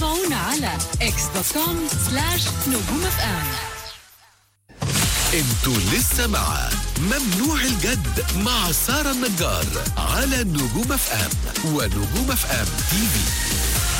تابعونا على اكس دوت كوم سلاش نجوم اف ام انتوا لسه مع ممنوع الجد مع سارة النجار على نجوم اف ام ونجوم اف ام تي في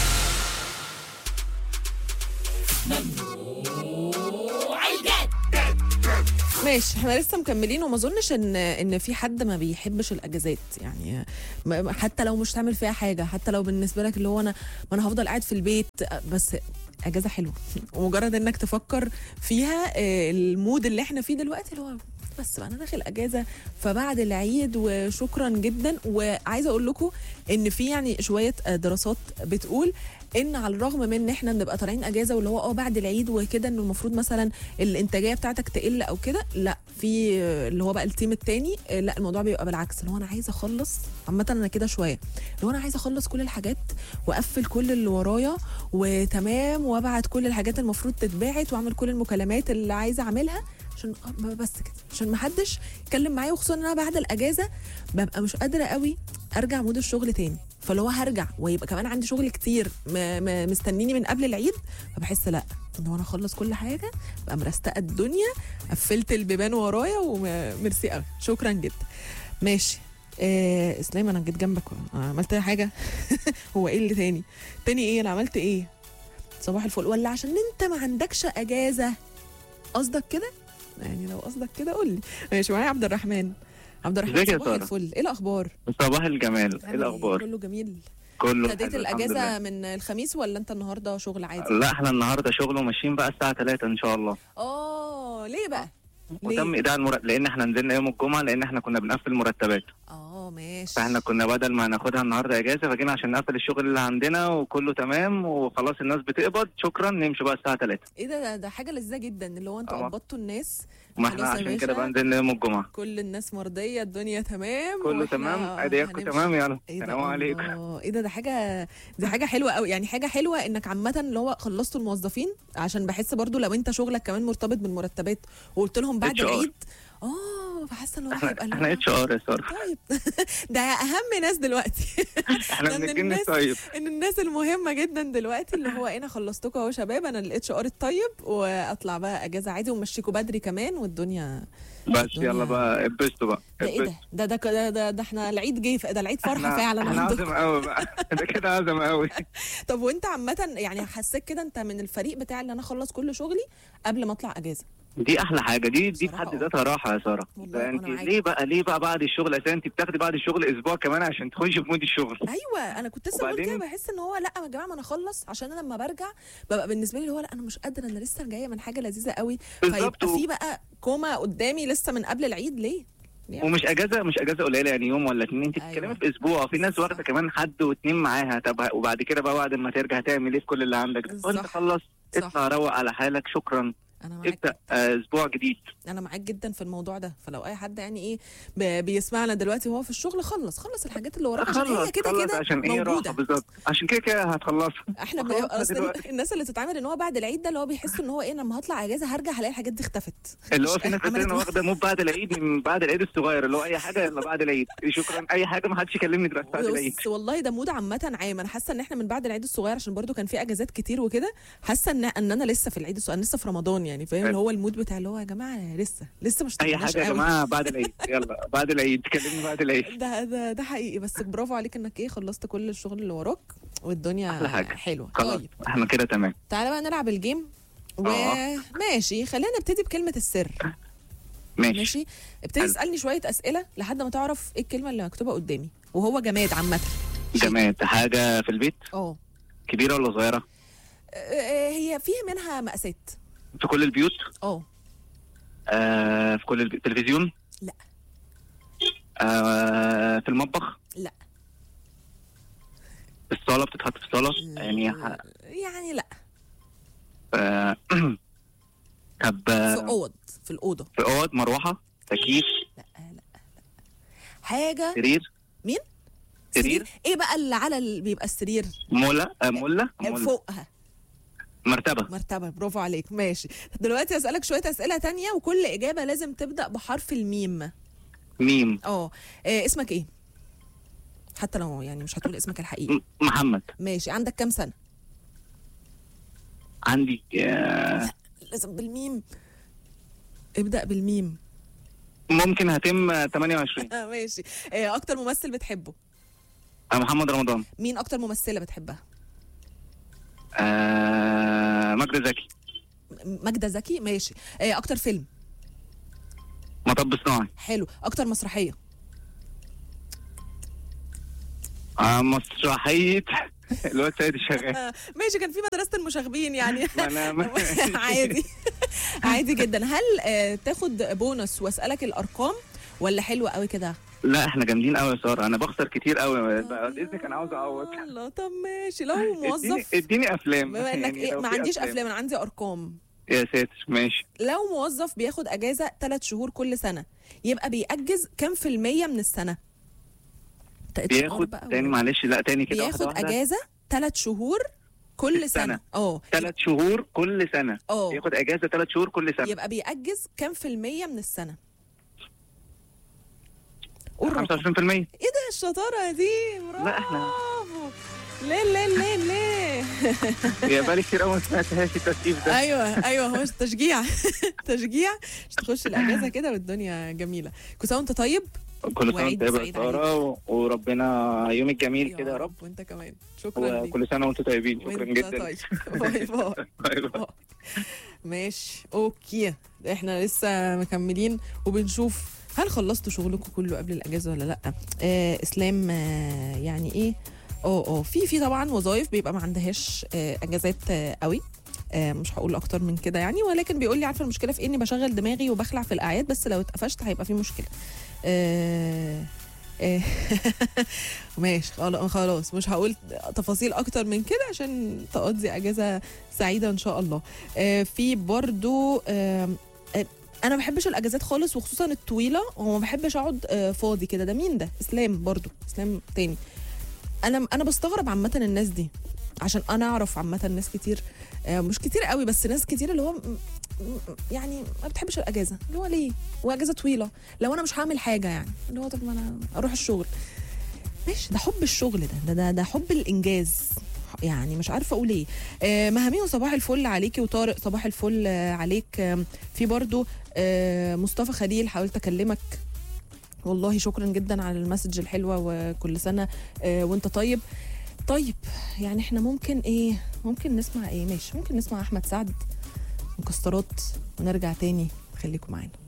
ماشي احنا لسه مكملين وما اظنش ان ان في حد ما بيحبش الاجازات يعني ما- حتى لو مش تعمل فيها حاجه حتى لو بالنسبه لك اللي هو انا ما انا هفضل قاعد في البيت بس اجازه حلوه ومجرد انك تفكر فيها آه، المود اللي احنا فيه دلوقتي اللي هو بس بقى انا داخل اجازه فبعد العيد وشكرا جدا وعايزه اقول لكم ان في يعني شويه آه، دراسات بتقول ان على الرغم من ان احنا بنبقى طالعين اجازه واللي هو اه بعد العيد وكده انه المفروض مثلا الانتاجيه بتاعتك تقل او كده لا في آه، اللي هو بقى التيم التاني آه، لا الموضوع بيبقى بالعكس اللي هو انا عايزه اخلص عامه انا كده شويه اللي هو انا عايزه اخلص كل الحاجات واقفل كل اللي ورايا وتمام وابعت كل الحاجات المفروض تتباعت واعمل كل المكالمات اللي عايزه اعملها عشان آه، ما بس كده عشان ما حدش يتكلم معايا وخصوصا ان انا بعد الاجازه ببقى مش قادره قوي ارجع مود الشغل تاني فاللي هو هرجع ويبقى كمان عندي شغل كتير م- م- مستنيني من قبل العيد فبحس لا ان هو انا اخلص كل حاجه ابقى مرستقه الدنيا قفلت البيبان ورايا وميرسي قوي شكرا جدا ماشي آه اسلام انا جيت جنبك عملت أي حاجه هو ايه اللي تاني تاني ايه انا عملت ايه صباح الفل ولا عشان انت ما عندكش اجازه قصدك كده يعني لو قصدك كده قول لي ماشي معايا عبد الرحمن عبد الرحمن ازيك يا صباح سارة؟ الفل ايه الاخبار صباح الجمال ايه عامل الاخبار كله جميل كله ابتديت حلو، الحمد الاجازه لله. من الخميس ولا انت النهارده شغل عادي لا احنا النهارده شغل وماشيين بقى الساعه 3 ان شاء الله اه ليه بقى وتم ليه ايداع المرتب لان احنا نزلنا يوم الجمعه لان احنا كنا بنقفل مرتبات اه ماشي فاحنا كنا بدل ما ناخدها النهارده اجازه فجينا عشان نقفل الشغل اللي عندنا وكله تمام وخلاص الناس بتقبض شكرا نمشي بقى الساعه 3 ايه ده ده, ده حاجه لذيذه جدا اللي هو انتوا اه. قبضتوا الناس ما خلاص احنا يا عشان كده باشا. بقى نزلنا يوم الجمعه كل الناس مرضيه الدنيا تمام كله واحنا تمام اديكم هنمشي. تمام يلا ايه ده سلام عليكم الله. ايه ده ده حاجه دي حاجه حلوه قوي يعني حاجه حلوه انك عامه اللي هو خلصتوا الموظفين عشان بحس برضو لو انت شغلك كمان مرتبط بالمرتبات وقلت لهم بعد HR. العيد اه فحاسه ان هو احنا هيبقى اللي احنا هو- اتش ار يا ساره طيب ده اهم ناس دلوقتي احنا ده من بنتجنن الناس- طيب ان الناس المهمه جدا دلوقتي اللي هو انا خلصتكم اهو شباب انا الاتش ار الطيب واطلع بقى اجازه عادي ومشيكوا بدري كمان والدنيا بس الدنيا- يلا بقى اتبسطوا بقى ده ايه اتبسطوا. ده ده ده ده, ده, ده احنا العيد جه ده العيد فرحه احنا- فعلا احنا عندكم عظم قوي بقى ده كده عظم قوي طب وانت عامه يعني حسيت كده انت من الفريق بتاع اللي انا اخلص كل شغلي قبل ما اطلع اجازه دي احلى حاجه دي دي في بصراحة حد اه. ذاتها راحه يا ساره والله ده أنا انت معاك. ليه بقى ليه بقى بعد الشغل اساسا انت بتاخدي بعد الشغل اسبوع كمان عشان تخشي في مود الشغل ايوه انا كنت لسه بقول كده وبعدين؟ بحس ان هو لا يا جماعه ما انا اخلص عشان انا لما برجع ببقى بالنسبه لي اللي هو لا انا مش قادره انا لسه جايه من حاجه لذيذه قوي بالظبط فيبقى في بقى كوما قدامي لسه من قبل العيد ليه؟ ليه؟ ومش اجازه مش اجازه قليله يعني يوم ولا اتنين انت أيوة. بتتكلمي في اسبوع في ناس واخده صح. كمان حد واتنين معاها طب وبعد كده بقى بعد ما ترجع تعمل ايه في كل اللي عندك ده؟ وانت صح. خلص صح. اطلع روق على حالك شكرا انا معاك ابدا آه، اسبوع جديد انا معاك جدا في الموضوع ده فلو اي حد يعني ايه ب- بيسمعنا دلوقتي وهو في الشغل خلص خلص الحاجات اللي وراك عشان خلص هي كده خلص كده عشان ايه راحه موجوده بالظبط عشان كده كده هتخلصها احنا خلاص بنبقى اصل دلوقتي. الناس اللي تتعامل ان هو بعد العيد ده اللي هو بيحس ان هو ايه لما هطلع اجازه هرجع هلاقي الحاجات دي اختفت اللي هو مش في ناس عملت كتير واخده موت بعد العيد من بعد العيد الصغير اللي هو اي حاجه يلا بعد العيد شكرا اي حاجه ما حدش يكلمني دلوقتي بعد العيد بس والله ده مود عامة عام انا حاسة ان احنا من بعد العيد الصغير عشان برضو كان في اجازات كتير وكده حاسة ان ان انا لسه في العيد الصغير أنا لسه في رمضان يعني فاهم اللي هو المود بتاع اللي هو يا جماعة لسه لسه مش اي اشتغلناش حاجه يا قوي. جماعه بعد العيد يلا بعد العيد كلمني بعد العيد ده ده ده حقيقي بس برافو عليك انك ايه خلصت كل الشغل اللي وراك والدنيا أحلى حاجة. حلوة خلاص طيب احنا كده تمام تعالى بقى نلعب الجيم آه. وماشي خلينا نبتدي بكلمة السر ماشي, ماشي ابتدي حلو. اسألني شوية أسئلة لحد ما تعرف ايه الكلمة اللي مكتوبة قدامي وهو جماد عامة شيء. جماد حاجه في البيت اه كبيره ولا صغيره آه، هي فيها منها مقاسات في كل البيوت اه آه في كل البيوت تلفزيون لا. آه في المطبخ لا في الصاله بتتحط في الصاله يعني ح- يعني لا آه طب في آه، اوض في الاوضه في اوض مروحه تكييف لا لا لا حاجه سرير مين سرير ايه بقى اللي على ال... بيبقى السرير مولا آه مولا مولا. فوقها مرتبه مرتبه برافو عليك ماشي دلوقتي اسالك شويه اسئله تانية وكل اجابه لازم تبدا بحرف الميم ميم اه آه، اسمك ايه حتى لو يعني مش هتقول اسمك الحقيقي م- محمد ماشي عندك كام سنه عندي آه، لازم بالميم ابدا بالميم ممكن هتم آه، 28 آه ماشي آه اكتر ممثل بتحبه آه، محمد رمضان مين اكتر ممثله بتحبها آه، مجد زكي م- ماجدة زكي ماشي آه اكتر فيلم مطب صناعي حلو اكتر مسرحيه آه، مسرحية الواد سيد الشغال آه ماشي كان في مدرسه المشاغبين يعني ما أنا- عادي عادي جدا هل آه تاخد بونص واسالك الارقام ولا حلو قوي كده لا احنا جامدين قوي يا ساره انا بخسر كتير قوي بعد اذنك انا عاوز اعوض الله طب ماشي لو اديني موظف اديني افلام بما انك يعني إيه لو ما في عنديش افلام انا عندي ارقام يا ساتر ماشي لو موظف بياخد اجازه ثلاث شهور كل سنه يبقى بيأجز كام في المية من السنه تأتي شهور بياخد بقى تاني و- معلش لا تاني كده بياخد اجازه ثلاث شهور كل السنة. سنه اه ثلاث شهور كل سنه اه بياخد اجازه ثلاث شهور كل سنه يبقى بيأجز كام في المية من السنه قول رقم. 25% ايه ده الشطاره دي برافو لا، إحنا- ليه ليه ليه ليه يا بالي كتير قوي ما سمعتهاش التسقيف ده ايوه ايوه هو تشجيع تشجيع عشان تخش الاجازه كده والدنيا جميله كل سنه وانت طيب كل سنه وعيد وانت طيبه سعيد يا ساره و- وربنا يومك جميل كده يا رب وانت كمان شكرا ليك وكل سنه وانتم طيبين شكرا وانت جدا طيب باي باي باي باي. ماشي اوكي احنا لسه مكملين وبنشوف هل خلصتوا شغلكم كله قبل الاجازه ولا لا آه اسلام آه يعني ايه اه اه في في طبعا وظايف بيبقى ما عندهاش آه اجازات آه قوي آه مش هقول اكتر من كده يعني ولكن بيقول لي عارفه المشكله في اني بشغل دماغي وبخلع في الاعياد بس لو اتقفشت هيبقى في مشكله آه آه ماشي خلاص خلاص مش هقول تفاصيل اكتر من كده عشان تقضي اجازه سعيده ان شاء الله آه في برضو آه آه انا ما بحبش الاجازات خالص وخصوصا الطويله وما بحبش اقعد آه فاضي كده ده مين ده اسلام برضو اسلام تاني انا انا بستغرب عامه الناس دي عشان انا اعرف عامه ناس كتير آه مش كتير قوي بس ناس كتير اللي هو م- م- يعني ما بتحبش الاجازه اللي هو ليه واجازه طويله لو انا مش هعمل حاجه يعني اللي هو طب ما انا اروح الشغل ماشي ده حب الشغل ده ده ده, ده حب الانجاز يعني مش عارفه اقول ايه آه مهاميه صباح الفل عليكي وطارق صباح الفل آه عليك آه في برضو آه مصطفى خليل حاولت اكلمك والله شكرا جدا على المسج الحلوه وكل سنه آه وانت طيب طيب يعني احنا ممكن ايه ممكن نسمع ايه ماشي ممكن نسمع احمد سعد مكسرات ونرجع تاني خليكم معانا